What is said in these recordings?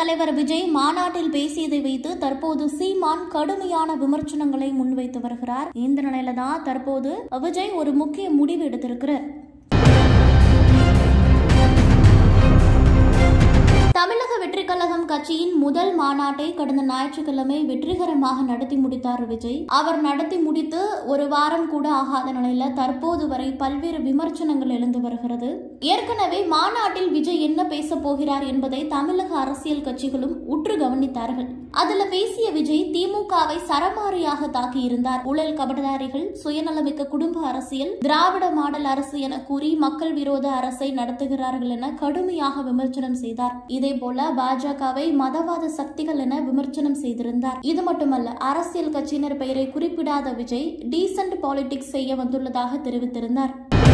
தலைவர் விஜய் மாநாட்டில் பேசியதை வைத்து தற்போது சீமான் கடுமையான விமர்சனங்களை முன்வைத்து வருகிறார் இந்த நிலையில தான் தற்போது விஜய் ஒரு முக்கிய முடிவு எடுத்திருக்கிறார் தமிழக வெற்றிக் கழகம் கட்சியின் முதல் மாநாட்டை கடந்த ஞாயிற்றுக்கிழமை வெற்றிகரமாக நடத்தி முடித்தார் விஜய் அவர் நடத்தி முடித்து ஒரு வாரம் கூட ஆகாத நிலையில தற்போது வரை பல்வேறு விமர்சனங்கள் எழுந்து வருகிறது ஏற்கனவே மாநாட்டில் விஜய் என்ன பேச போகிறார் என்பதை தமிழக அரசியல் கட்சிகளும் உற்று கவனித்தார்கள் அதுல பேசிய விஜய் திமுகவை சரமாரியாக தாக்கியிருந்தார் ஊழல் கபடதாரிகள் சுயநலமிக்க குடும்ப அரசியல் திராவிட மாடல் அரசு என கூறி மக்கள் விரோத அரசை நடத்துகிறார்கள் என கடுமையாக விமர்சனம் செய்தார் இதே போல பாஜகவை மதவாத சக்திகள் என விமர்சனம் செய்திருந்தார் இது மட்டுமல்ல அரசியல் கட்சியினர் பெயரை குறிப்பிடாத விஜய் டீசன்ட் பாலிடிக்ஸ் செய்ய வந்துள்ளதாக தெரிவித்திருந்தார்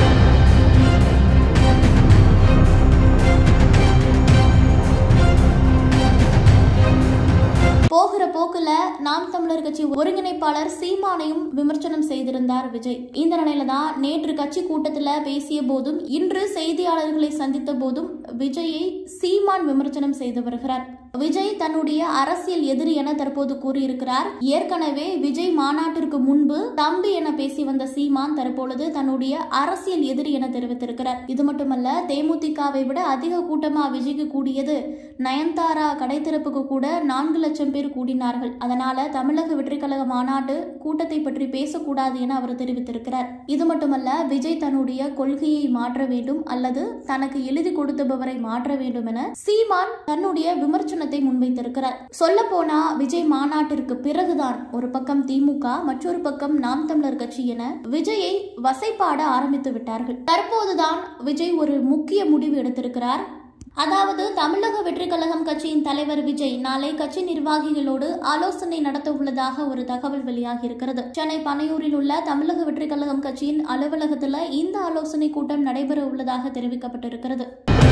போகிற போக்குல நாம் தமிழர் கட்சி ஒருங்கிணைப்பாளர் சீமானையும் விமர்சனம் செய்திருந்தார் விஜய் இந்த நிலையில தான் நேற்று கட்சி கூட்டத்துல பேசிய போதும் இன்று செய்தியாளர்களை சந்தித்த போதும் விஜயை சீமான் விமர்சனம் செய்து வருகிறார் விஜய் தன்னுடைய அரசியல் எதிரி என தற்போது கூறியிருக்கிறார் ஏற்கனவே விஜய் மாநாட்டிற்கு முன்பு தம்பி என பேசி வந்த சீமான் தற்பொழுது தன்னுடைய அரசியல் எதிரி என தெரிவித்திருக்கிறார் இது மட்டுமல்ல தேமுதிகவை விட அதிக கூட்டமா விஜய்க்கு கூடியது நயன்தாரா கடை திறப்புக்கு கூட நான்கு லட்சம் பேர் கூடினார்கள் அதனால தமிழக வெற்றிக்கழக மாநாட்டு கூட்டத்தை பற்றி பேசக்கூடாது என அவர் தெரிவித்திருக்கிறார் இது மட்டுமல்ல விஜய் தன்னுடைய கொள்கையை மாற்ற வேண்டும் அல்லது தனக்கு எழுதி கொடுத்தபவரை மாற்ற வேண்டும் என சீமான் தன்னுடைய விமர்சனத்தை முன்வைத்திருக்கிறார் சொல்ல போனா விஜய் மாநாட்டிற்கு பிறகுதான் ஒரு பக்கம் திமுக மற்றொரு பக்கம் நாம் தமிழர் கட்சி என விஜயை வசைப்பாட ஆரம்பித்து விட்டார்கள் தற்போதுதான் விஜய் ஒரு முக்கிய முடிவு எடுத்திருக்கிறார் அதாவது தமிழக வெற்றி கழகம் கட்சியின் தலைவர் விஜய் நாளை கட்சி நிர்வாகிகளோடு ஆலோசனை நடத்த உள்ளதாக ஒரு தகவல் வெளியாகி இருக்கிறது சென்னை பனையூரில் உள்ள தமிழக வெற்றி கழகம் கட்சியின் அலுவலகத்தில் இந்த ஆலோசனை கூட்டம் நடைபெற உள்ளதாக தெரிவிக்கப்பட்டிருக்கிறது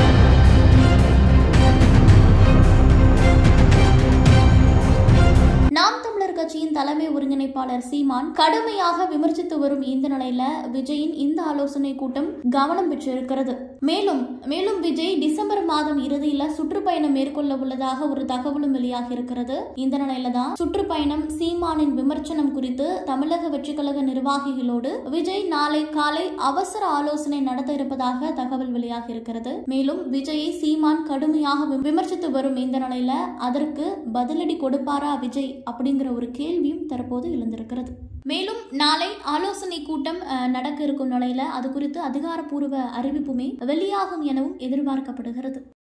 நாம் தமிழர் கட்சியின் தலைமை ஒருங்கிணைப்பாளர் சீமான் கடுமையாக விமர்சித்து வரும் இந்த நிலையில விஜயின் இந்த ஆலோசனை கூட்டம் கவனம் பெற்றிருக்கிறது மேலும் மேலும் விஜய் டிசம்பர் மாதம் இறுதியில சுற்றுப்பயணம் மேற்கொள்ள உள்ளதாக ஒரு தகவலும் வெளியாகி இருக்கிறது இந்த நிலையில தான் சுற்றுப்பயணம் சீமானின் விமர்சனம் குறித்து தமிழக வெற்றிக்கழக நிர்வாகிகளோடு விஜய் நாளை காலை அவசர ஆலோசனை நடத்த இருப்பதாக தகவல் வெளியாகி இருக்கிறது மேலும் விஜயை சீமான் கடுமையாக விமர்சித்து வரும் இந்த நிலையில அதற்கு பதிலடி கொடுப்பாரா விஜய் அப்படிங்கிற ஒரு கேள்வியும் தற்போது எழுந்திருக்கிறது மேலும் நாளை ஆலோசனை கூட்டம் அஹ், நடக்க இருக்கும் நிலையில அது குறித்து அதிகாரப்பூர்வ அறிவிப்புமே வெளியாகும் எனவும் எதிர்பார்க்கப்படுகிறது